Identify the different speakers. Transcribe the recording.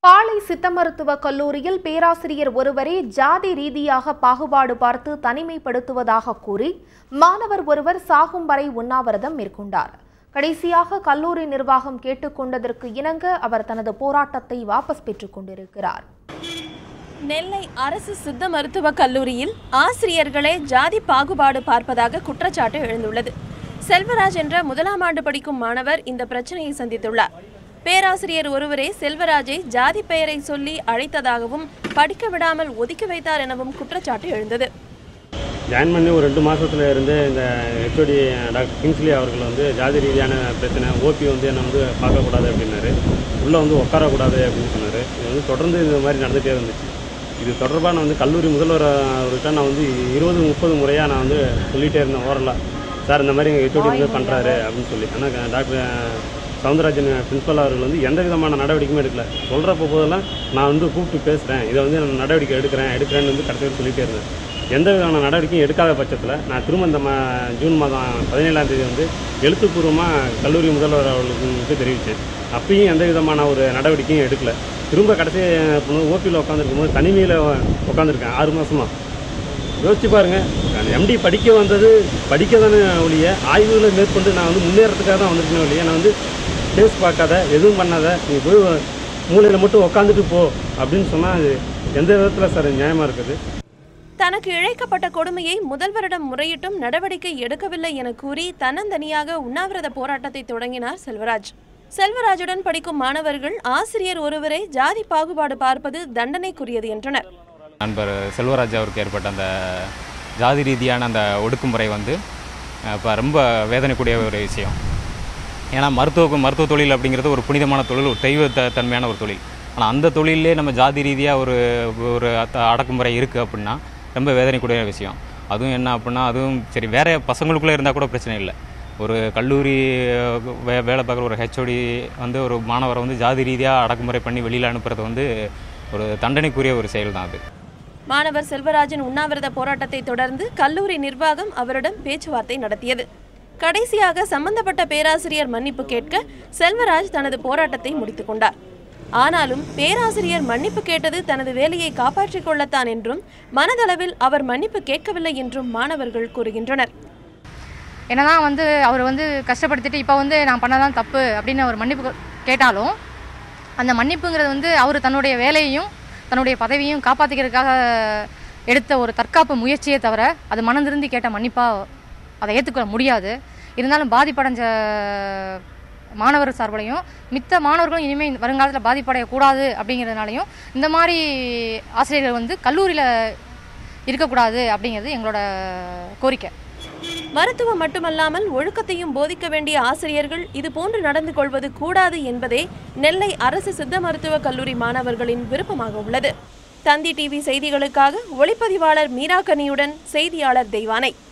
Speaker 1: பாளை சித்த மருத்துவ கல்லூரியில் பேராசிரியர் ஒருவரே ஜாதி ரீதியாக பாகுபாடு பார்த்து தனிமைப்படுத்துவதாக கூறி மாணவர் ஒருவர் சாகும் வரை உண்ணாவிரதம் மேற்கொண்டார் கடைசியாக கல்லூரி நிர்வாகம் கேட்டுக்கொண்டதற்கு இணங்க அவர் தனது போராட்டத்தை வாபஸ் பெற்றுக் கொண்டிருக்கிறார்
Speaker 2: நெல்லை அரசு சித்த மருத்துவக் கல்லூரியில் ஆசிரியர்களே ஜாதி பாகுபாடு பார்ப்பதாக குற்றச்சாட்டு எழுந்துள்ளது செல்வராஜ் என்ற முதலாம் ஆண்டு படிக்கும் மாணவர் இந்த பிரச்சனையை சந்தித்துள்ளார் பேராசிரியர் ஒருவரே செல்வராஜை ஜாதி பெயரை சொல்லி அழைத்ததாகவும் படிக்க விடாமல் ஒதுக்கி வைத்தார் எனவும் குற்றச்சாட்டு எழுந்தது
Speaker 3: ஜாயின் பண்ணி ஒரு ரெண்டு மாதத்துல இருந்து இந்த ஹெச்ஓடி டாக்டர் கிங்ஸ்லி அவர்கள் வந்து ஜாதி ரீதியான பிரச்சனை ஓபி வந்து என்னை வந்து பார்க்கக்கூடாது அப்படின்னாரு உள்ளே வந்து உட்காரக்கூடாது அப்படின்னு சொன்னார் இது வந்து தொடர்ந்து இந்த மாதிரி நடந்துகிட்டே இருந்துச்சு இது தொடர்பாக நான் வந்து கல்லூரி முதல்வர் அவர்கிட்ட நான் வந்து இருபது முப்பது முறையாக நான் வந்து சொல்லிகிட்டே இருந்தேன் ஓரலாக சார் இந்த மாதிரி எங்கள் ஹெச்ஓடி வந்து பண்ணுறாரு அப்படின்னு சொல்லி ஆனால் டாக்டர் சவுந்தரராஜன் பிரின்ஸ்பல் அவர்கள் வந்து எந்த விதமான நடவடிக்கையுமே எடுக்கல சொல்கிறப்ப போதெல்லாம் நான் வந்து கூப்பிட்டு பேசுகிறேன் இதை வந்து நான் நடவடிக்கை எடுக்கிறேன் எடுக்கிறேன்னு வந்து கடைசி வரை சொல்லிகிட்டே இருந்தேன் எந்த விதமான நடவடிக்கையும் எடுக்காத பட்சத்தில் நான் திரும்ப இந்த மா ஜூன் மாதம் பதினேழாம் தேதி வந்து எழுத்துப்பூர்வமாக கல்லூரி முதல்வர் அவர்களுக்கு தெரிவித்தேன் அப்பயும் எந்த விதமான ஒரு நடவடிக்கையும் எடுக்கல திரும்ப கடைசி ஓபியில் உட்காந்துருக்கும் போது தனிமையில் உட்காந்துருக்கேன் ஆறு மாதமாக யோசிச்சு பாருங்க எம்டி படிக்க வந்தது படிக்க தானே ஒழிய ஆய்வுகளை மேற்கொண்டு நான் வந்து முன்னேறதுக்காக தான் வந்திருக்கேன் ஒழிய நான் வந்து டேஸ்ட் பார்க்காத எதுவும் பண்ணாத நீ போய் மூலையில் மட்டும் உட்காந்துட்டு போ அப்படின்னு சொன்னால் அது எந்த விதத்தில் சார் நியாயமாக இருக்குது
Speaker 2: தனக்கு இழைக்கப்பட்ட கொடுமையை முதல்வரிடம் முறையிட்டும் நடவடிக்கை எடுக்கவில்லை என கூறி தன்னந்தனியாக உண்ணாவிரத போராட்டத்தை தொடங்கினார் செல்வராஜ் செல்வராஜுடன் படிக்கும் மாணவர்கள் ஆசிரியர் ஒருவரை ஜாதி பாகுபாடு பார்ப்பது தண்டனைக்குரியது என்றனர்
Speaker 4: நண்பர் செல்வராஜ் அவருக்கு ஏற்பட்ட அந்த ஜாதி ரீதியான அந்த ஒடுக்குமுறை வந்து இப்போ ரொம்ப வேதனைக்கூடிய ஒரு விஷயம் ஏன்னா மருத்துவ மருத்துவ தொழில் அப்படிங்கிறது ஒரு புனிதமான தொழில் ஒரு தெய்வ த தன்மையான ஒரு தொழில் ஆனால் அந்த தொழிலே நம்ம ஜாதி ரீதியாக ஒரு ஒரு அத்த- அடக்குமுறை இருக்குது அப்படின்னா ரொம்ப வேதனைக்கூடிய விஷயம் அதுவும் என்ன அப்படின்னா அதுவும் சரி வேற பசங்களுக்குள்ளே இருந்தால் கூட பிரச்சனை இல்லை ஒரு கல்லூரி வே வேலை பார்க்குற ஒரு ஹெச்ஓடி வந்து ஒரு மாணவரை வந்து ஜாதி ரீதியாக அடக்குமுறை பண்ணி வெளியில் அனுப்புறது வந்து ஒரு தண்டனைக்குரிய ஒரு செயல் தான் அது
Speaker 2: மாணவர் செல்வராஜின் உண்ணாவிரத போராட்டத்தை தொடர்ந்து கல்லூரி நிர்வாகம் அவரிடம் பேச்சுவார்த்தை நடத்தியது கடைசியாக சம்பந்தப்பட்ட பேராசிரியர் மன்னிப்பு கேட்க செல்வராஜ் தனது போராட்டத்தை முடித்துக் கொண்டார் ஆனாலும் பேராசிரியர் மன்னிப்பு கேட்டது தனது வேலையை காப்பாற்றிக் கொள்ளத்தான் என்றும் மனதளவில் அவர் மன்னிப்பு கேட்கவில்லை என்றும் மாணவர்கள் கூறுகின்றனர்
Speaker 5: என்னதான் வந்து அவர் வந்து கஷ்டப்படுத்திட்டு இப்போ வந்து நான் பண்ணதான் தப்பு அப்படின்னு அவர் மன்னிப்பு கேட்டாலும் அந்த மன்னிப்புங்கிறது வந்து அவர் தன்னுடைய வேலையையும் தன்னுடைய பதவியையும் காப்பாற்றிக்கிறதுக்காக எடுத்த ஒரு தற்காப்பு முயற்சியே தவிர அது மனம் திருந்தி கேட்ட மன்னிப்பாக அதை ஏற்றுக்கொள்ள முடியாது இருந்தாலும் பாதிப்படைஞ்ச மாணவர் சார்பிலையும் மித்த மாணவர்களும் இனிமேல் வருங்காலத்தில் பாதிப்படையக்கூடாது அப்படிங்கிறதுனாலையும் இந்த மாதிரி ஆசிரியர்கள் வந்து கல்லூரியில் இருக்கக்கூடாது அப்படிங்கிறது எங்களோட கோரிக்கை
Speaker 2: மருத்துவம் மட்டுமல்லாமல் ஒழுக்கத்தையும் போதிக்க வேண்டிய ஆசிரியர்கள் இது போன்று நடந்து கொள்வது கூடாது என்பதே நெல்லை அரசு சித்த மருத்துவக் கல்லூரி மாணவர்களின் விருப்பமாக உள்ளது தந்தி டிவி செய்திகளுக்காக ஒளிப்பதிவாளர் மீராகனியுடன் செய்தியாளர் தெய்வானை